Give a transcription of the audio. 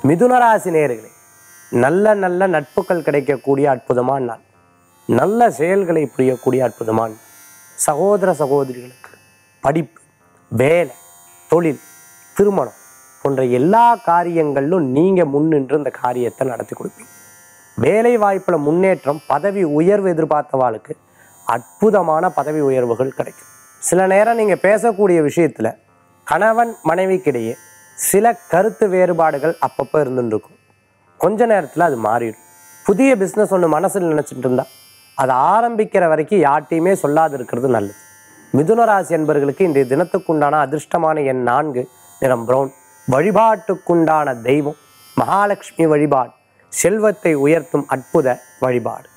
மிதுனராசி நேயர்களே நல்ல நல்ல நட்புகள் கிடைக்கக்கூடிய அற்புதமான நாள் நல்ல செயல்களை புரியக்கூடிய அற்புதமான நாள். சகோதர சகோதரிகளுக்கு படிப்பு வேலை தொழில் திருமணம் போன்ற எல்லா காரியங்களிலும் நீங்கள் முன்னின்று இந்த காரியத்தை நடத்தி கொடுப்பீங்க வேலை வாய்ப்பில் முன்னேற்றம் பதவி உயர்வு எதிர்பார்த்தவாளுக்கு அற்புதமான பதவி உயர்வுகள் கிடைக்கும் சில நேரம் நீங்கள் பேசக்கூடிய விஷயத்தில் கணவன் மனைவிக்கிடையே சில கருத்து வேறுபாடுகள் அப்பப்போ இருந்துட்டு இருக்கும் கொஞ்ச நேரத்தில் அது மாறிடும் புதிய பிஸ்னஸ் ஒன்று மனசில் நினச்சிட்டு இருந்தா அதை ஆரம்பிக்கிற வரைக்கும் யார்ட்டையுமே சொல்லாது இருக்கிறது நல்லது மிதுன ராசி என்பவர்களுக்கு இன்றைய தினத்துக்குண்டான அதிர்ஷ்டமான எண் நான்கு நிறம் பிரவுன் வழிபாட்டுக்குண்டான தெய்வம் மகாலட்சுமி வழிபாடு செல்வத்தை உயர்த்தும் அற்புத வழிபாடு